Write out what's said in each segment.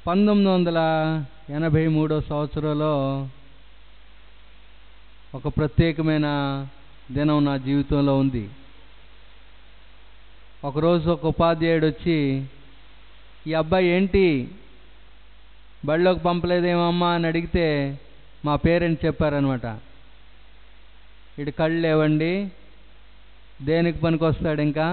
పంతొమ్మిది వందల ఎనభై మూడో సంవత్సరంలో ఒక ప్రత్యేకమైన దినం నా జీవితంలో ఉంది ఒకరోజు ఒక ఉపాధ్యాయుడు వచ్చి ఈ అబ్బాయి ఏంటి బడిలోకి పంపలేదేమమ్మా అని అడిగితే మా పేరెంట్స్ చెప్పారనమాట ఇటు కళ్ళు లేవండి దేనికి పనికొస్తాడు ఇంకా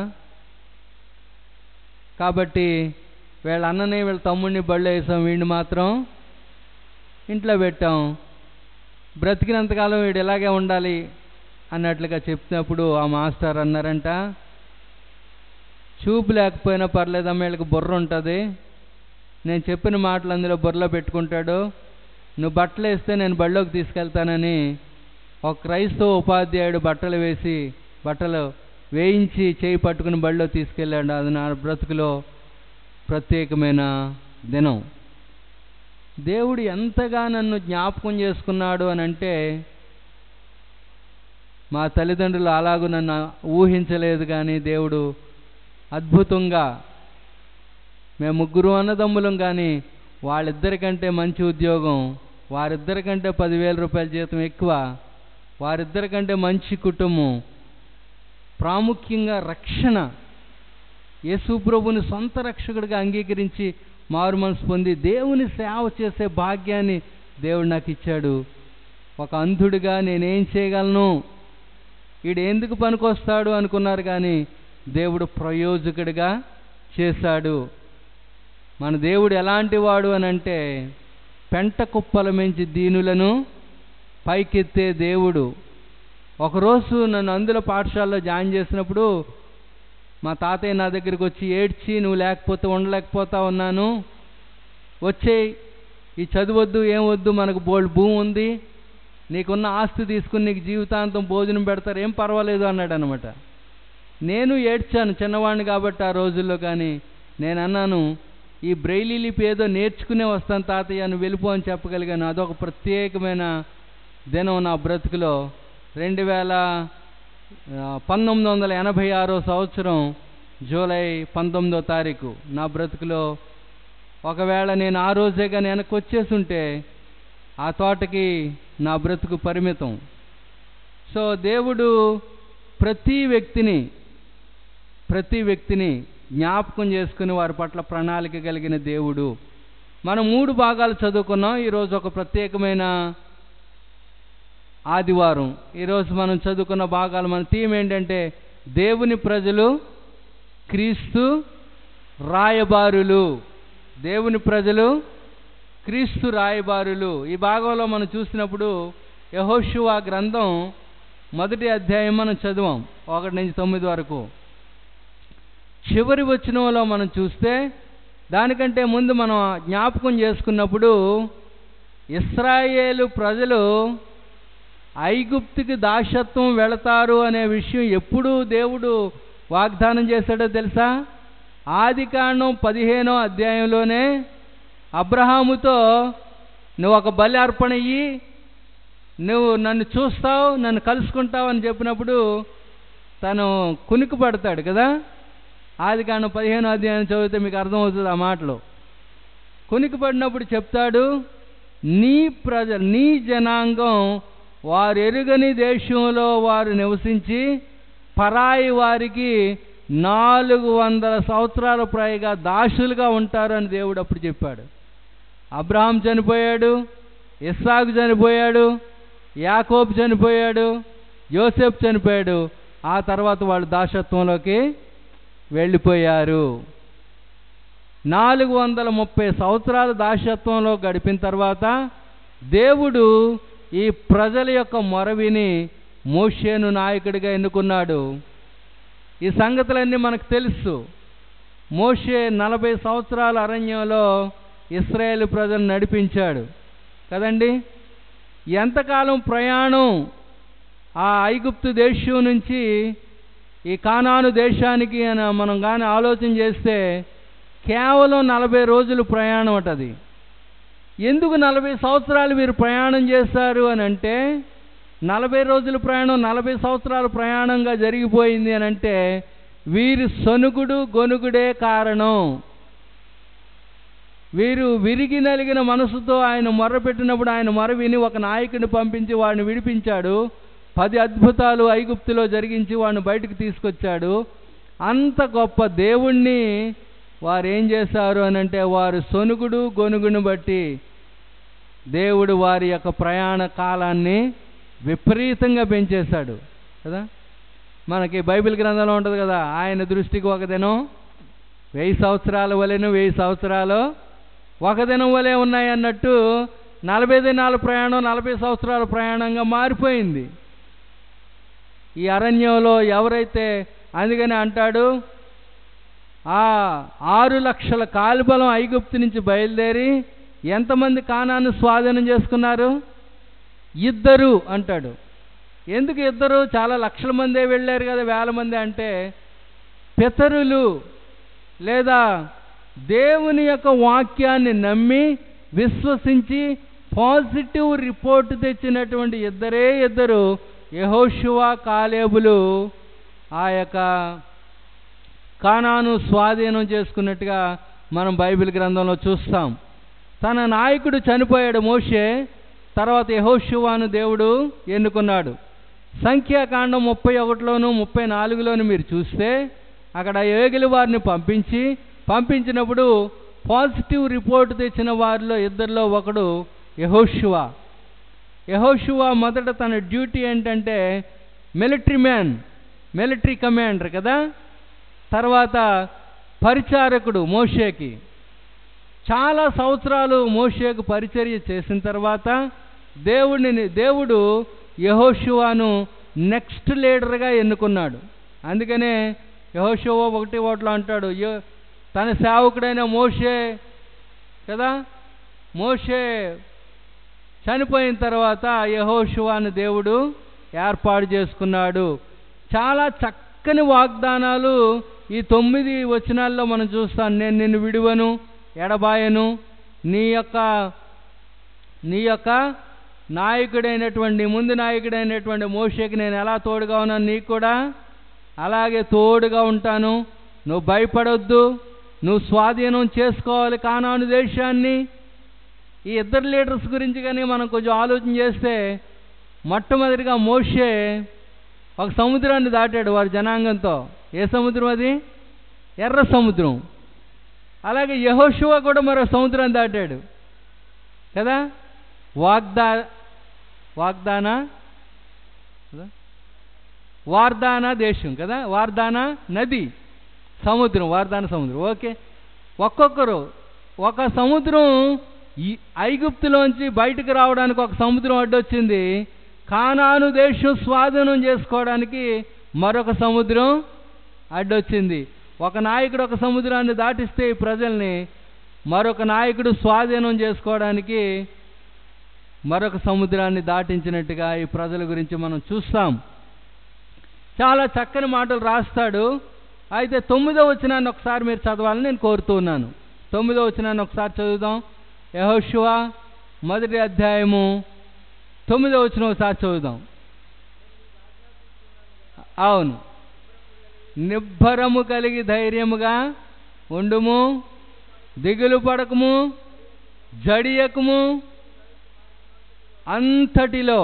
కాబట్టి వీళ్ళ అన్నని వీళ్ళ తమ్ముడిని బళ్ళు వేసాం వీడిని మాత్రం ఇంట్లో పెట్టాం బ్రతికినంతకాలం వీడు ఇలాగే ఉండాలి అన్నట్లుగా చెప్పినప్పుడు ఆ మాస్టర్ అన్నారంట చూపు లేకపోయినా పర్లేదమ్మా వీళ్ళకి బుర్ర ఉంటుంది నేను చెప్పిన మాటలు అందులో బుర్రలో పెట్టుకుంటాడు నువ్వు బట్టలు వేస్తే నేను బళ్ళోకి తీసుకెళ్తానని ఒక క్రైస్తవ ఉపాధ్యాయుడు బట్టలు వేసి బట్టలు వేయించి చేయి పట్టుకుని బళ్ళో తీసుకెళ్ళాడు అది నా బ్రతుకులో ప్రత్యేకమైన దినం దేవుడు ఎంతగా నన్ను జ్ఞాపకం చేసుకున్నాడు అని అంటే మా తల్లిదండ్రులు అలాగూ నన్ను ఊహించలేదు కానీ దేవుడు అద్భుతంగా మేము ముగ్గురు అన్నదమ్ములం కానీ వాళ్ళిద్దరికంటే మంచి ఉద్యోగం వారిద్దరికంటే పదివేల రూపాయల జీతం ఎక్కువ వారిద్దరికంటే మంచి కుటుంబం ప్రాముఖ్యంగా రక్షణ యేసు ప్రభుని సొంత రక్షకుడిగా అంగీకరించి మారు మనసు పొంది దేవుని సేవ చేసే భాగ్యాన్ని దేవుడు నాకు ఇచ్చాడు ఒక అంధుడిగా నేనేం చేయగలను వీడు ఎందుకు పనికొస్తాడు అనుకున్నారు కానీ దేవుడు ప్రయోజకుడిగా చేశాడు మన దేవుడు ఎలాంటి వాడు అని అంటే పెంట కుప్పల మించి దీనులను పైకెత్తే దేవుడు ఒకరోజు నన్ను అందులో పాఠశాలలో జాయిన్ చేసినప్పుడు మా తాతయ్య నా దగ్గరికి వచ్చి ఏడ్చి నువ్వు లేకపోతే ఉండలేకపోతా ఉన్నాను వచ్చేయ్ ఈ చదువద్దు ఏం వద్దు మనకు బోల్డ్ భూమి ఉంది నీకున్న ఆస్తి తీసుకుని నీకు జీవితాంతం భోజనం పెడతారు ఏం పర్వాలేదు అన్నాడు అనమాట నేను ఏడ్చాను చిన్నవాడిని కాబట్టి ఆ రోజుల్లో కానీ నేను అన్నాను ఈ బ్రెయిలీ లిపి ఏదో నేర్చుకునే వస్తాను తాతయ్య నువ్వు వెళ్ళిపో అని చెప్పగలిగాను అదొక ప్రత్యేకమైన దినం నా బ్రతుకులో రెండు వేల ఆ, పంతొమ్మిది వందల ఎనభై ఆరో సంవత్సరం జూలై పంతొమ్మిదో తారీఖు నా బ్రతుకులో ఒకవేళ నేను ఆ రోజే కానీ వెనక్కి వచ్చేసి ఉంటే ఆ తోటకి నా బ్రతుకు పరిమితం సో దేవుడు ప్రతి వ్యక్తిని ప్రతి వ్యక్తిని జ్ఞాపకం చేసుకుని వారి పట్ల ప్రణాళిక కలిగిన దేవుడు మనం మూడు భాగాలు చదువుకున్నాం ఈరోజు ఒక ప్రత్యేకమైన ఆదివారం ఈరోజు మనం చదువుకున్న భాగాలు మన థీమ్ ఏంటంటే దేవుని ప్రజలు క్రీస్తు రాయబారులు దేవుని ప్రజలు క్రీస్తు రాయబారులు ఈ భాగంలో మనం చూసినప్పుడు యహోషువా గ్రంథం మొదటి అధ్యాయం మనం చదివాం ఒకటి నుంచి తొమ్మిది వరకు చివరి వచనంలో మనం చూస్తే దానికంటే ముందు మనం జ్ఞాపకం చేసుకున్నప్పుడు ఇస్రాయేలు ప్రజలు ఐగుప్తుకి దాసత్వం వెళతారు అనే విషయం ఎప్పుడు దేవుడు వాగ్దానం చేశాడో తెలుసా ఆది కాండం పదిహేనో అధ్యాయంలోనే అబ్రహాముతో నువ్వు ఒక బలి అర్పణ ఇయ్యి నువ్వు నన్ను చూస్తావు నన్ను కలుసుకుంటావు అని చెప్పినప్పుడు తను కునికి పడతాడు కదా ఆది కాండం పదిహేనో అధ్యాయం చదివితే మీకు అర్థమవుతుంది ఆ మాటలు కునికి పడినప్పుడు చెప్తాడు నీ ప్రజ నీ జనాంగం వారు ఎరుగని దేశంలో వారు నివసించి పరాయి వారికి నాలుగు వందల సంవత్సరాల పైగా దాసులుగా ఉంటారు అని దేవుడు అప్పుడు చెప్పాడు అబ్రహాం చనిపోయాడు ఇస్సాకు చనిపోయాడు యాకోబు చనిపోయాడు యోసెఫ్ చనిపోయాడు ఆ తర్వాత వాళ్ళు దాసత్వంలోకి వెళ్ళిపోయారు నాలుగు వందల ముప్పై సంవత్సరాల దాసత్వంలో గడిపిన తర్వాత దేవుడు ఈ ప్రజల యొక్క మొర విని మోషేను నాయకుడిగా ఎన్నుకున్నాడు ఈ సంగతులన్నీ మనకు తెలుసు మోషే నలభై సంవత్సరాల అరణ్యంలో ఇస్రాయేల్ ప్రజలు నడిపించాడు కదండి ఎంతకాలం ప్రయాణం ఆ ఐగుప్తు దేశం నుంచి ఈ కానాను దేశానికి అని మనం కానీ ఆలోచన చేస్తే కేవలం నలభై రోజులు ప్రయాణం అటది ఎందుకు నలభై సంవత్సరాలు వీరు ప్రయాణం చేస్తారు అని అంటే నలభై రోజుల ప్రయాణం నలభై సంవత్సరాల ప్రయాణంగా జరిగిపోయింది అని అంటే వీరి సొనుగుడు గొనుగుడే కారణం వీరు విరిగి నలిగిన మనసుతో ఆయన మొర్రపెట్టినప్పుడు ఆయన మొర విని ఒక నాయకుడిని పంపించి వాడిని విడిపించాడు పది అద్భుతాలు ఐగుప్తులో జరిగించి వాడిని బయటకు తీసుకొచ్చాడు అంత గొప్ప దేవుణ్ణి వారు ఏం చేశారు అని అంటే వారు సొనుగుడు గొనుగును బట్టి దేవుడు వారి యొక్క ప్రయాణ కాలాన్ని విపరీతంగా పెంచేశాడు కదా మనకి బైబిల్ గ్రంథంలో ఉంటుంది కదా ఆయన దృష్టికి ఒక దినం వెయ్యి సంవత్సరాల వలెను వెయ్యి సంవత్సరాలు ఒక దినం వలె ఉన్నాయి అన్నట్టు నలభై దినాల ప్రయాణం నలభై సంవత్సరాల ప్రయాణంగా మారిపోయింది ఈ అరణ్యంలో ఎవరైతే అందుకని అంటాడు ఆ ఆరు లక్షల కాలుబలం ఐగుప్తు నుంచి బయలుదేరి ఎంతమంది కానాను స్వాధీనం చేసుకున్నారు ఇద్దరు అంటాడు ఎందుకు ఇద్దరు చాలా లక్షల మందే వెళ్ళారు కదా వేల మంది అంటే పితరులు లేదా దేవుని యొక్క వాక్యాన్ని నమ్మి విశ్వసించి పాజిటివ్ రిపోర్ట్ తెచ్చినటువంటి ఇద్దరే ఇద్దరు యహోషువ కాలేబులు ఆ యొక్క కానాను స్వాధీనం చేసుకున్నట్టుగా మనం బైబిల్ గ్రంథంలో చూస్తాం తన నాయకుడు చనిపోయాడు మోషే తర్వాత యహోషువాను దేవుడు ఎన్నుకున్నాడు సంఖ్యాకాండం ముప్పై ఒకటిలోను ముప్పై నాలుగులోను మీరు చూస్తే అక్కడ ఏగిలి వారిని పంపించి పంపించినప్పుడు పాజిటివ్ రిపోర్ట్ తెచ్చిన వారిలో ఇద్దరిలో ఒకడు యహోషువా యహోషువా మొదట తన డ్యూటీ ఏంటంటే మిలిటరీ మ్యాన్ మిలిటరీ కమాండర్ కదా తర్వాత పరిచారకుడు మోషేకి చాలా సంవత్సరాలు మోషేకు పరిచర్య చేసిన తర్వాత దేవుడిని దేవుడు యహోషువాను నెక్స్ట్ లీడర్గా ఎన్నుకున్నాడు అందుకనే యహోషువ ఒకటి ఓట్లో అంటాడు "యో- తన సేవకుడైన మోషే కదా మోషే చనిపోయిన తర్వాత యహోషువాను దేవుడు ఏర్పాటు చేసుకున్నాడు చాలా చక్కని వాగ్దానాలు ఈ తొమ్మిది వచనాల్లో మనం చూస్తాం నేను నిన్ను విడువను ఎడబాయను నీ యొక్క నీ యొక్క నాయకుడైనటువంటి ముందు నాయకుడైనటువంటి మోషేకి నేను ఎలా తోడుగా ఉన్నాను నీకు కూడా అలాగే తోడుగా ఉంటాను నువ్వు భయపడొద్దు నువ్వు స్వాధీనం చేసుకోవాలి కానాను దేశాన్ని ఈ ఇద్దరు లీడర్స్ గురించి కానీ మనం కొంచెం ఆలోచన చేస్తే మొట్టమొదటిగా మోషే ఒక సముద్రాన్ని దాటాడు వారి జనాంగంతో ఏ సముద్రం అది ఎర్ర సముద్రం అలాగే యహోషువ కూడా మరో సముద్రాన్ని దాటాడు కదా వాగ్దా వాగ్దాన కదా? వార్దాన దేశం కదా వార్దాన నది సముద్రం వార్దాన సముద్రం ఓకే ఒక్కొక్కరు ఒక సముద్రం ఈ ఐగుప్తులోంచి బయటకు రావడానికి ఒక సముద్రం అడ్డొచ్చింది కానాను దేశం స్వాధీనం చేసుకోవడానికి మరొక సముద్రం అడ్డొచ్చింది ఒక నాయకుడు ఒక సముద్రాన్ని దాటిస్తే ఈ ప్రజల్ని మరొక నాయకుడు స్వాధీనం చేసుకోవడానికి మరొక సముద్రాన్ని దాటించినట్టుగా ఈ ప్రజల గురించి మనం చూస్తాం చాలా చక్కని మాటలు రాస్తాడు అయితే తొమ్మిదో వచనాన్ని ఒకసారి మీరు చదవాలని నేను కోరుతూ ఉన్నాను తొమ్మిదో వచనాన్ని ఒకసారి చదువుదాం యహోషువ మొదటి అధ్యాయము తొమ్మిదో వచనం ఒకసారి చదువుదాం అవును నిబ్బరము కలిగి ధైర్యముగా ఉండుము దిగులు పడకము జడియకము అంతటిలో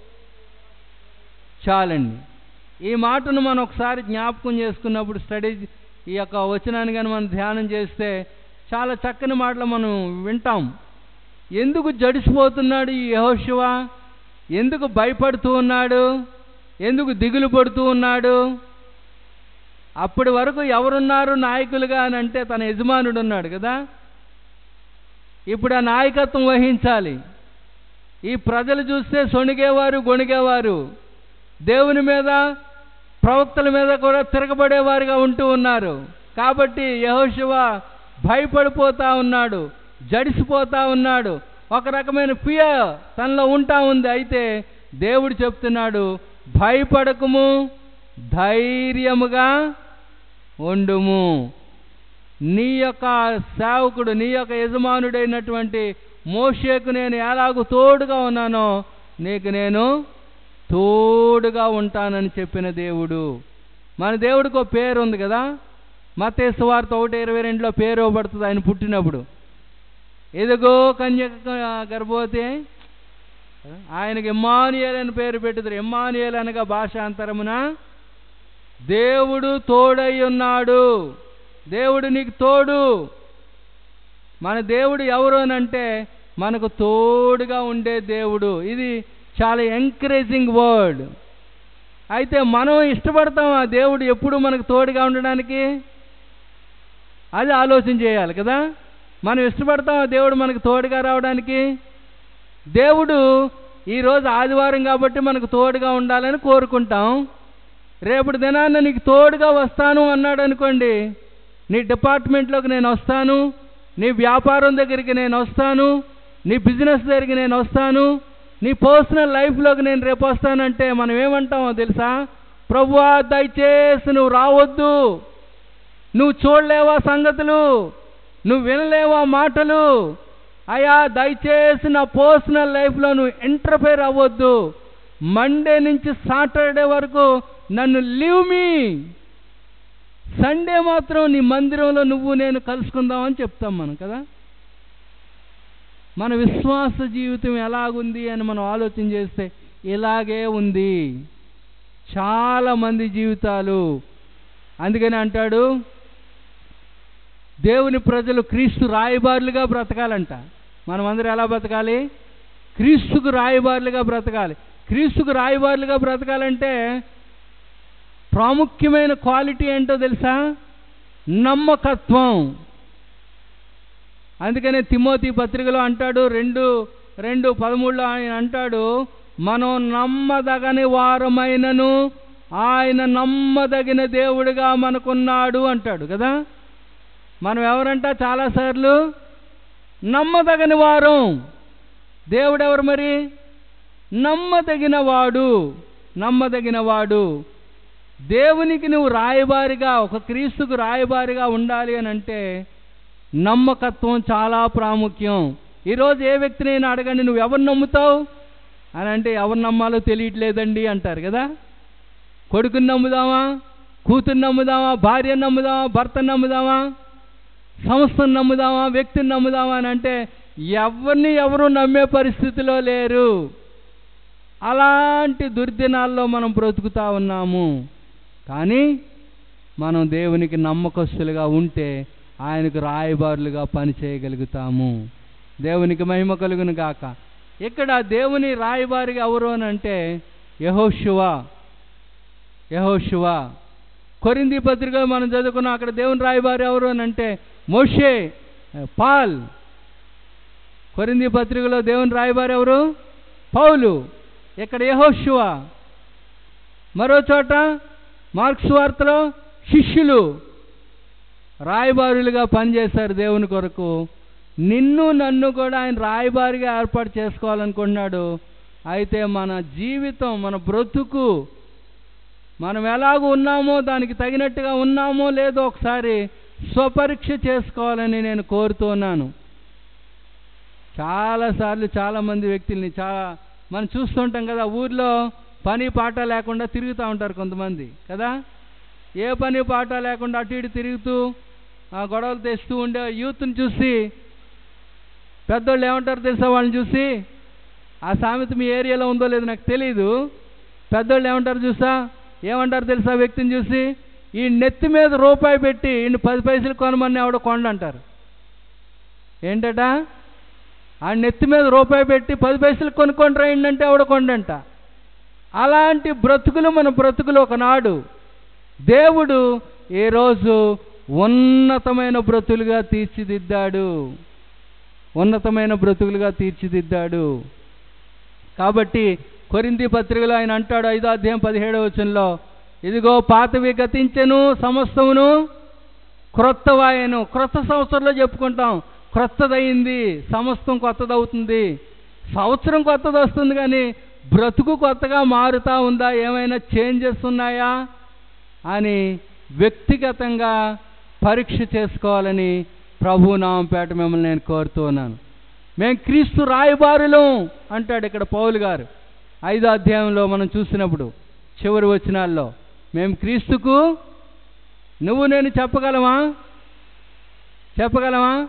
చాలండి ఈ మాటను మనం ఒకసారి జ్ఞాపకం చేసుకున్నప్పుడు స్టడీ ఈ యొక్క వచనాన్ని కానీ మనం ధ్యానం చేస్తే చాలా చక్కని మాటలు మనం వింటాం ఎందుకు జడిసిపోతున్నాడు ఈ యహోశివ ఎందుకు భయపడుతూ ఉన్నాడు ఎందుకు దిగులు పడుతూ ఉన్నాడు అప్పటి వరకు ఎవరున్నారు నాయకులుగా అని అంటే తన యజమానుడు ఉన్నాడు కదా ఇప్పుడు ఆ నాయకత్వం వహించాలి ఈ ప్రజలు చూస్తే సొణిగేవారు గొణిగేవారు దేవుని మీద ప్రవక్తల మీద కూడా తిరగబడేవారుగా ఉంటూ ఉన్నారు కాబట్టి యహోశివ భయపడిపోతా ఉన్నాడు జడిసిపోతా ఉన్నాడు ఒక రకమైన ఫియర్ తనలో ఉంటా ఉంది అయితే దేవుడు చెప్తున్నాడు భయపడకము ధైర్యముగా ఉండుము నీ యొక్క సేవకుడు నీ యొక్క యజమానుడైనటువంటి మోషేకు నేను ఎలాగూ తోడుగా ఉన్నానో నీకు నేను తోడుగా ఉంటానని చెప్పిన దేవుడు మన దేవుడికి ఒక పేరు ఉంది కదా మతేసు వార్త ఒకటి ఇరవై రెండులో పేరు ఇవ్వబడుతుంది ఆయన పుట్టినప్పుడు ఎదుగో కన్యక గర్భవతి ఆయనకి ఇమ్మానుయేల్ అని పేరు పెట్టుతారు ఇమ్మానుయేల్ అనగా భాషాంతరమున దేవుడు తోడై ఉన్నాడు దేవుడు నీకు తోడు మన దేవుడు ఎవరు అని అంటే మనకు తోడుగా ఉండే దేవుడు ఇది చాలా ఎంకరేజింగ్ వర్డ్ అయితే మనం ఇష్టపడతాం ఆ దేవుడు ఎప్పుడు మనకు తోడుగా ఉండడానికి అది ఆలోచన చేయాలి కదా మనం ఇష్టపడతాం ఆ దేవుడు మనకు తోడుగా రావడానికి దేవుడు ఈరోజు ఆదివారం కాబట్టి మనకు తోడుగా ఉండాలని కోరుకుంటాం రేపటి దినాన్న నీకు తోడుగా వస్తాను అన్నాడు అనుకోండి నీ డిపార్ట్మెంట్లోకి నేను వస్తాను నీ వ్యాపారం దగ్గరికి నేను వస్తాను నీ బిజినెస్ దగ్గరికి నేను వస్తాను నీ పర్సనల్ లైఫ్లోకి నేను రేపు వస్తానంటే మనం ఏమంటామో తెలుసా ప్రభువా దయచేసి నువ్వు రావద్దు నువ్వు చూడలేవా సంగతులు నువ్వు వినలేవా మాటలు అయా దయచేసి నా పర్సనల్ లైఫ్లో నువ్వు ఇంటర్ఫేర్ అవ్వద్దు మండే నుంచి సాటర్డే వరకు నన్ను లీవ్ మీ సండే మాత్రం నీ మందిరంలో నువ్వు నేను కలుసుకుందామని చెప్తాం మనం కదా మన విశ్వాస జీవితం ఎలాగుంది అని మనం ఆలోచన చేస్తే ఇలాగే ఉంది చాలా మంది జీవితాలు అందుకని అంటాడు దేవుని ప్రజలు క్రీస్తు రాయబారులుగా బ్రతకాలంట మనం అందరూ ఎలా బ్రతకాలి క్రీస్తుకు రాయబారులుగా బ్రతకాలి క్రీస్తుకు రాయబారులుగా బ్రతకాలంటే ప్రాముఖ్యమైన క్వాలిటీ ఏంటో తెలుసా నమ్మకత్వం అందుకనే తిమోతి పత్రికలో అంటాడు రెండు రెండు పదమూడులో ఆయన అంటాడు మనం నమ్మదగని వారమైనను ఆయన నమ్మదగిన దేవుడిగా మనకున్నాడు అంటాడు కదా మనం ఎవరంట చాలాసార్లు నమ్మదగని వారం దేవుడెవరు మరి నమ్మదగిన వాడు నమ్మదగిన వాడు దేవునికి నువ్వు రాయబారిగా ఒక క్రీస్తుకు రాయబారిగా ఉండాలి అని అంటే నమ్మకత్వం చాలా ప్రాముఖ్యం ఈరోజు ఏ వ్యక్తినైనా అడగండి నువ్వు ఎవరు నమ్ముతావు అని అంటే ఎవరు నమ్మాలో తెలియట్లేదండి అంటారు కదా కొడుకుని నమ్ముదామా కూతుర్ని నమ్ముదామా భార్యను నమ్ముదామా భర్తను నమ్ముదామా సంస్థను నమ్ముదామా వ్యక్తిని నమ్ముదామా అని అంటే ఎవరిని ఎవరు నమ్మే పరిస్థితిలో లేరు అలాంటి దుర్దినాల్లో మనం బ్రతుకుతా ఉన్నాము కానీ మనం దేవునికి నమ్మకస్తులుగా ఉంటే ఆయనకు రాయబారులుగా పని చేయగలుగుతాము దేవునికి మహిమ కలుగును గాక ఇక్కడ దేవుని రాయబారిగా ఎవరు అని అంటే యహోశివ యహోశివ కొరింది పత్రికలో మనం చదువుకున్నాం అక్కడ దేవుని రాయబారి ఎవరు అని అంటే మోషే పాల్ కొరింది పత్రికలో దేవుని రాయబారి ఎవరు పౌలు ఇక్కడ యహోశివ మరో చోట మార్క్స్ వార్తలో శిష్యులు రాయబారులుగా పనిచేశారు దేవుని కొరకు నిన్ను నన్ను కూడా ఆయన రాయబారిగా ఏర్పాటు చేసుకోవాలనుకున్నాడు అయితే మన జీవితం మన బ్రతుకు మనం ఎలాగ ఉన్నామో దానికి తగినట్టుగా ఉన్నామో లేదో ఒకసారి స్వపరీక్ష చేసుకోవాలని నేను కోరుతున్నాను చాలాసార్లు చాలామంది వ్యక్తుల్ని చాలా మనం చూస్తుంటాం కదా ఊర్లో పని పాట లేకుండా తిరుగుతూ ఉంటారు కొంతమంది కదా ఏ పని పాట లేకుండా అటు ఇటు తిరుగుతూ ఆ గొడవలు తెస్తూ ఉండే యూత్ని చూసి పెద్దోళ్ళు ఏమంటారు తెలుసా వాళ్ళని చూసి ఆ సామెత మీ ఏరియాలో ఉందో లేదో నాకు తెలియదు పెద్దోళ్ళు ఏమంటారు చూసా ఏమంటారు తెలుసా ఆ వ్యక్తిని చూసి ఈ నెత్తి మీద రూపాయి పెట్టి ఈయన పది పైసలు కొనమని ఆవిడ కొండ అంటారు ఏంటట ఆ నెత్తి మీద రూపాయి పెట్టి పది పైసలు కొనుక్కొని రాయండి అంటే ఆవిడ కొండంట అలాంటి బ్రతుకులు మన బ్రతుకులు ఒకనాడు దేవుడు ఏ రోజు ఉన్నతమైన బ్రతులుగా తీర్చిదిద్దాడు ఉన్నతమైన బ్రతుకులుగా తీర్చిదిద్దాడు కాబట్టి కొరింది పత్రికలో ఆయన అంటాడు ఐదో అధ్యాయం పదిహేడవ వచనంలో ఇదిగో పాతవి గతించెను సమస్తమును క్రొత్తవాయను క్రొత్త సంవత్సరంలో చెప్పుకుంటాం క్రొత్తదయింది సమస్తం కొత్తదవుతుంది సంవత్సరం కొత్తది వస్తుంది కానీ బ్రతుకు కొత్తగా మారుతా ఉందా ఏమైనా చేంజెస్ ఉన్నాయా అని వ్యక్తిగతంగా పరీక్ష చేసుకోవాలని ప్రభు నామంపేట మిమ్మల్ని నేను కోరుతూ ఉన్నాను మేము క్రీస్తు రాయబారులం అంటాడు ఇక్కడ పౌలు గారు ఐదో అధ్యాయంలో మనం చూసినప్పుడు చివరి వచనాల్లో మేము క్రీస్తుకు నువ్వు నేను చెప్పగలమా చెప్పగలమా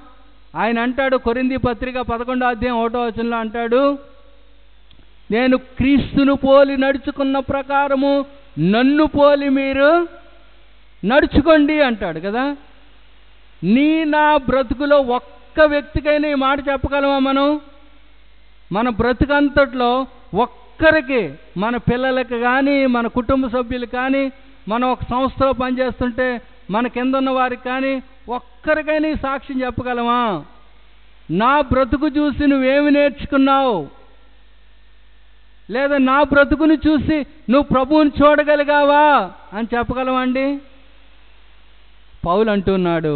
ఆయన అంటాడు కొరింది పత్రిక పదకొండో అధ్యాయం ఒకటో వచనంలో అంటాడు నేను క్రీస్తును పోలి నడుచుకున్న ప్రకారము నన్ను పోలి మీరు నడుచుకోండి అంటాడు కదా నీ నా బ్రతుకులో ఒక్క వ్యక్తికైనా ఈ మాట చెప్పగలమా మనం మన బ్రతుకంతట్లో ఒక్కరికి మన పిల్లలకి కానీ మన కుటుంబ సభ్యులు కానీ మనం ఒక సంస్థలో పనిచేస్తుంటే మన కింద ఉన్న వారికి కానీ ఒక్కరికైనా ఈ సాక్ష్యం చెప్పగలమా నా బ్రతుకు చూసి నువ్వేమి నేర్చుకున్నావు లేదా నా బ్రతుకుని చూసి నువ్వు ప్రభువుని చూడగలిగావా అని చెప్పగలమండి పౌలు అంటున్నాడు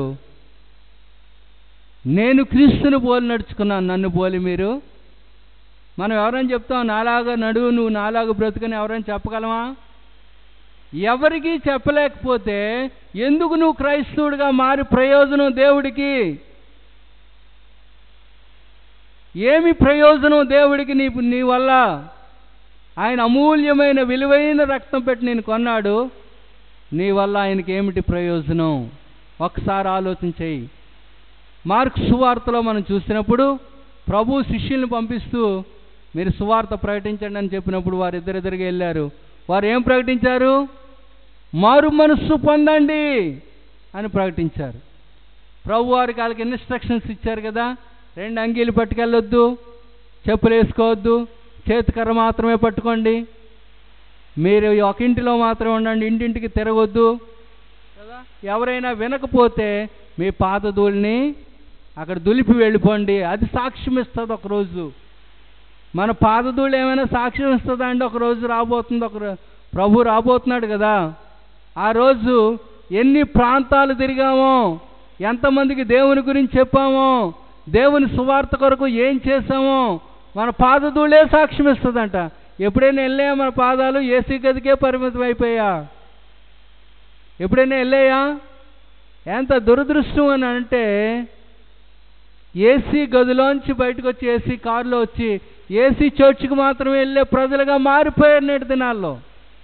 నేను క్రీస్తుని పోలి నడుచుకున్నాను నన్ను పోలి మీరు మనం ఎవరైనా చెప్తాం నాలాగా నడువు నువ్వు నాలాగా బ్రతుకని ఎవరైనా చెప్పగలమా ఎవరికి చెప్పలేకపోతే ఎందుకు నువ్వు క్రైస్తవుడిగా మారి ప్రయోజనం దేవుడికి ఏమి ప్రయోజనం దేవుడికి నీ నీ వల్ల ఆయన అమూల్యమైన విలువైన రక్తం పెట్టి నేను కొన్నాడు నీ వల్ల ఆయనకి ఏమిటి ప్రయోజనం ఒకసారి ఆలోచన చెయ్యి మార్క్ సువార్తలో మనం చూసినప్పుడు ప్రభు శిష్యుల్ని పంపిస్తూ మీరు సువార్త ప్రకటించండి అని చెప్పినప్పుడు వారు ఇద్దరిద్దరికి వెళ్ళారు వారు ఏం ప్రకటించారు మారు మనస్సు పొందండి అని ప్రకటించారు ప్రభు వారికి వాళ్ళకి ఇన్స్ట్రక్షన్స్ ఇచ్చారు కదా రెండు అంగీలు పట్టుకెళ్ళొద్దు చెప్పులు వేసుకోవద్దు చేతికర్ర మాత్రమే పట్టుకోండి మీరు ఒక ఇంటిలో మాత్రమే ఉండండి ఇంటింటికి తిరగొద్దు కదా ఎవరైనా వినకపోతే మీ పాత ధూళిని అక్కడ దులిపి వెళ్ళిపోండి అది సాక్ష్యం ఇస్తుంది ఒకరోజు మన పాదధూళి ఏమైనా సాక్ష్యం ఇస్తుందా అండి ఒక రోజు రాబోతుంది ఒక రో- ప్రభు రాబోతున్నాడు కదా ఆ రోజు ఎన్ని ప్రాంతాలు తిరిగామో ఎంతమందికి దేవుని గురించి చెప్పామో దేవుని సువార్త కొరకు ఏం చేసామో మన పాదధూళే సాక్ష్యం ఇస్తుందంట ఎప్పుడైనా వెళ్ళాయా మన పాదాలు ఏసీ గదికే పరిమితం అయిపోయా ఎప్పుడైనా వెళ్ళాయా ఎంత దురదృష్టం అని అంటే ఏసీ గదిలోంచి బయటకు వచ్చి ఏసీ కారులో వచ్చి ఏసీ చర్చికి మాత్రమే వెళ్ళే ప్రజలుగా మారిపోయారు నేటి దినాల్లో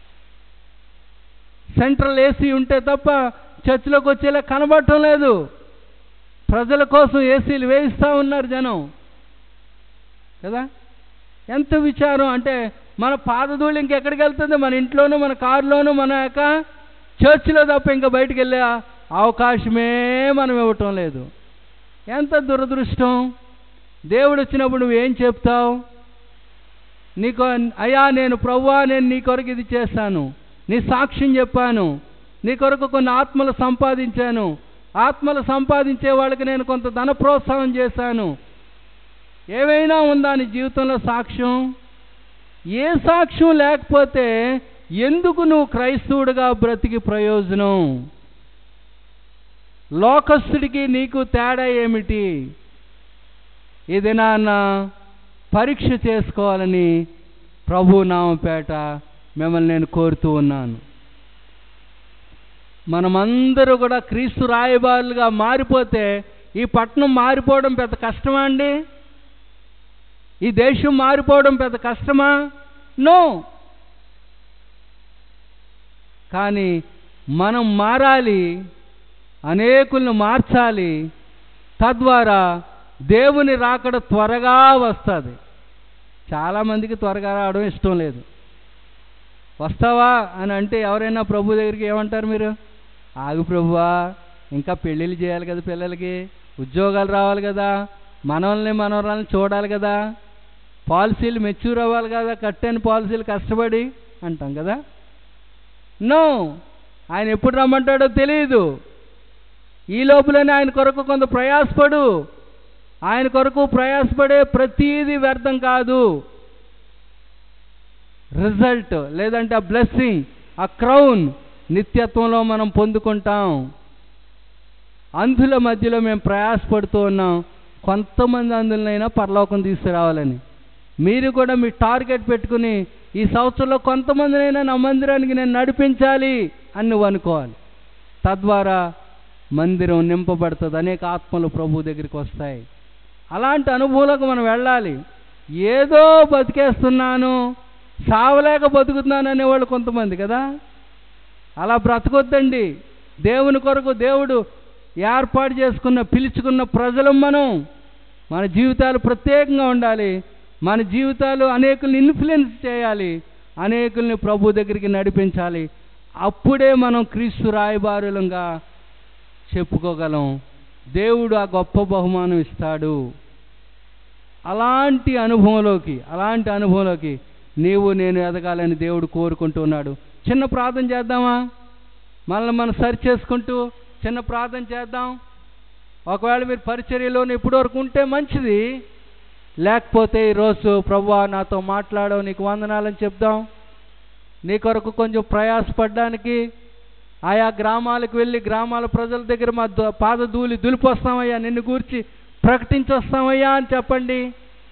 సెంట్రల్ ఏసీ ఉంటే తప్ప చర్చిలోకి వచ్చేలా కనబడటం లేదు ప్రజల కోసం ఏసీలు వేయిస్తూ ఉన్నారు జనం కదా ఎంత విచారం అంటే మన పాదధూళి ఇంకెక్కడికి వెళ్తుంది మన ఇంట్లోనూ మన కారులోనూ మన యొక్క చర్చిలో తప్ప ఇంకా బయటికి వెళ్ళే అవకాశమే మనం ఇవ్వటం లేదు ఎంత దురదృష్టం దేవుడు వచ్చినప్పుడు నువ్వేం చెప్తావు నీకు అయ్యా నేను ప్రవ్వా నేను నీ కొరకు ఇది చేశాను నీ సాక్ష్యం చెప్పాను నీ కొరకు కొన్ని ఆత్మలు సంపాదించాను ఆత్మలు సంపాదించే వాళ్ళకి నేను కొంత ధన ప్రోత్సాహం చేశాను ఏమైనా ఉందా నీ జీవితంలో సాక్ష్యం ఏ సాక్ష్యం లేకపోతే ఎందుకు నువ్వు క్రైస్తవుడిగా బ్రతికి ప్రయోజనం లోకస్తుడికి నీకు తేడా ఏమిటి ఇది నాన్న పరీక్ష చేసుకోవాలని ప్రభు నామపేట మిమ్మల్ని నేను కోరుతూ ఉన్నాను మనమందరూ కూడా క్రీస్తు రాయబారులుగా మారిపోతే ఈ పట్టణం మారిపోవడం పెద్ద కష్టమా అండి ఈ దేశం మారిపోవడం పెద్ద కష్టమా నో కానీ మనం మారాలి అనేకులను మార్చాలి తద్వారా దేవుని రాకడ త్వరగా వస్తుంది చాలామందికి త్వరగా రావడం ఇష్టం లేదు వస్తావా అని అంటే ఎవరైనా ప్రభు దగ్గరికి ఏమంటారు మీరు ఆగు ప్రభువా ఇంకా పెళ్ళిళ్ళు చేయాలి కదా పిల్లలకి ఉద్యోగాలు రావాలి కదా మనల్ని మనవరాలను చూడాలి కదా పాలసీలు మెచ్యూర్ అవ్వాలి కదా కట్టని పాలసీలు కష్టపడి అంటాం కదా నో ఆయన ఎప్పుడు రమ్మంటాడో తెలియదు ఈ లోపలనే ఆయన కొరకు కొంత ప్రయాసపడు ఆయన కొరకు ప్రయాసపడే ప్రతీది వ్యర్థం కాదు రిజల్ట్ లేదంటే ఆ బ్లెస్సింగ్ ఆ క్రౌన్ నిత్యత్వంలో మనం పొందుకుంటాం అంధుల మధ్యలో మేము ప్రయాసపడుతూ ఉన్నాం కొంతమంది అందులనైనా పరలోకం తీసుకురావాలని మీరు కూడా మీ టార్గెట్ పెట్టుకుని ఈ సంవత్సరంలో కొంతమందినైనా నా మందిరానికి నేను నడిపించాలి అని నువ్వు అనుకోవాలి తద్వారా మందిరం నింపబడుతుంది అనేక ఆత్మలు ప్రభు దగ్గరికి వస్తాయి అలాంటి అనుభవంలోకి మనం వెళ్ళాలి ఏదో బతికేస్తున్నాను సావలేక బతుకుతున్నాను అనేవాళ్ళు కొంతమంది కదా అలా బ్రతకొద్దండి దేవుని కొరకు దేవుడు ఏర్పాటు చేసుకున్న పిలుచుకున్న ప్రజలం మనం మన జీవితాలు ప్రత్యేకంగా ఉండాలి మన జీవితాలు అనేకుల్ని ఇన్ఫ్లుయెన్స్ చేయాలి అనేకుల్ని ప్రభు దగ్గరికి నడిపించాలి అప్పుడే మనం క్రీస్తు రాయబారులంగా చెప్పుకోగలం దేవుడు ఆ గొప్ప బహుమానం ఇస్తాడు అలాంటి అనుభవంలోకి అలాంటి అనుభవంలోకి నీవు నేను ఎదగాలని దేవుడు కోరుకుంటున్నాడు చిన్న ప్రార్థన చేద్దామా మనల్ని మనం సరి చేసుకుంటూ చిన్న ప్రార్థన చేద్దాం ఒకవేళ మీరు పరిచర్యలో ఇప్పటివరకు ఉంటే మంచిది లేకపోతే ఈరోజు ప్రభువా నాతో మాట్లాడవు నీకు వందనాలని చెప్దాం నీ కొరకు కొంచెం ప్రయాసపడడానికి ఆయా గ్రామాలకు వెళ్ళి గ్రామాల ప్రజల దగ్గర మా దు- పాద ధూళి దులిపొస్తామయ్యా నిన్ను గూర్చి ప్రకటించొస్తామయ్యా అని చెప్పండి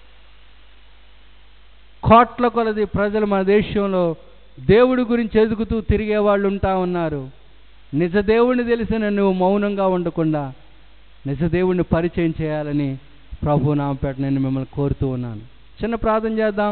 కోట్ల కొలది ప్రజలు మన దేశంలో దేవుడి గురించి ఎదుగుతూ తిరిగే వాళ్ళు ఉంటా ఉన్నారు నిజ దేవుడిని తెలిసిన నువ్వు మౌనంగా ఉండకుండా నిజ దేవుడిని పరిచయం చేయాలని ప్రభు నామపేట నేను మిమ్మల్ని కోరుతూ ఉన్నాను చిన్న ప్రార్థన చేద్దాం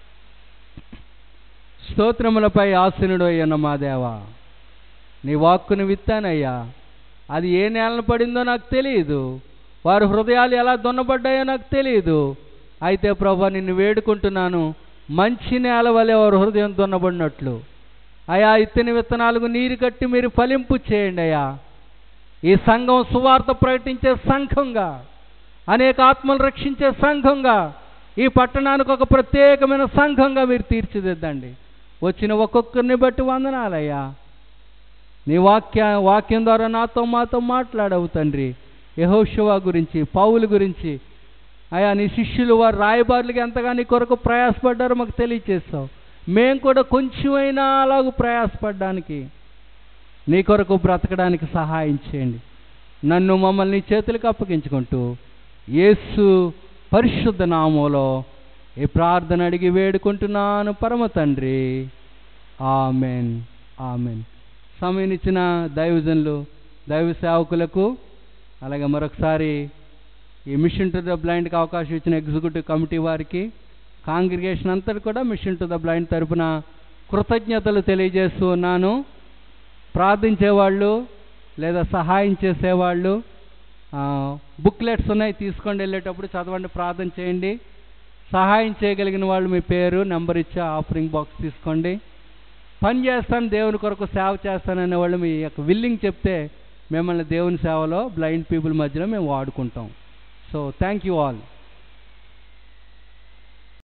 స్తోత్రములపై ఆసనుడు అయ్యన్న మా దేవా నీ వాక్కుని విత్తానయ్యా అది ఏ నేలను పడిందో నాకు తెలియదు వారి హృదయాలు ఎలా దున్నబడ్డాయో నాకు తెలియదు అయితే ప్రభా నిన్ను వేడుకుంటున్నాను మంచి నేల వలె వారి హృదయం దున్నబడినట్లు అయా ఇత్తని విత్తనాలకు నీరు కట్టి మీరు ఫలింపు చేయండి అయ్యా ఈ సంఘం సువార్త ప్రకటించే సంఘంగా అనేక ఆత్మలు రక్షించే సంఘంగా ఈ పట్టణానికి ఒక ప్రత్యేకమైన సంఘంగా మీరు తీర్చిదిద్దండి వచ్చిన ఒక్కొక్కరిని బట్టి వందనాలయ్యా నీ వాక్య వాక్యం ద్వారా నాతో మాతో మాట్లాడవు తండ్రి యహోశివ గురించి పౌలు గురించి అయా నీ శిష్యులు వారు రాయబారులకి ఎంతగా నీ కొరకు ప్రయాసపడ్డారో మాకు తెలియచేస్తావు మేము కూడా కొంచెమైనా అలాగూ ప్రయాసపడడానికి నీ కొరకు బ్రతకడానికి సహాయం చేయండి నన్ను మమ్మల్ని నీ చేతులకు అప్పగించుకుంటూ యేసు పరిశుద్ధ నామంలో ఈ ప్రార్థన అడిగి వేడుకుంటున్నాను పరమ తండ్రి ఆమెన్ ఆమెన్ సమయం ఇచ్చిన దైవజనులు దైవ సేవకులకు అలాగే మరొకసారి ఈ మిషన్ టు ద బ్లైండ్కి అవకాశం ఇచ్చిన ఎగ్జిక్యూటివ్ కమిటీ వారికి కాంగ్రిగేషన్ అంతటి కూడా మిషన్ టు ద బ్లైండ్ తరపున కృతజ్ఞతలు తెలియజేస్తూ ఉన్నాను ప్రార్థించేవాళ్ళు లేదా సహాయం చేసేవాళ్ళు బుక్లెట్స్ ఉన్నాయి తీసుకొని వెళ్ళేటప్పుడు చదవండి ప్రార్థన చేయండి సహాయం చేయగలిగిన వాళ్ళు మీ పేరు నెంబర్ ఇచ్చి ఆఫరింగ్ బాక్స్ తీసుకోండి పని చేస్తాను దేవుని కొరకు సేవ చేస్తాననే వాళ్ళు మీ యొక్క విల్లింగ్ చెప్తే మిమ్మల్ని దేవుని సేవలో బ్లైండ్ పీపుల్ మధ్యలో మేము వాడుకుంటాం సో థ్యాంక్ యూ ఆల్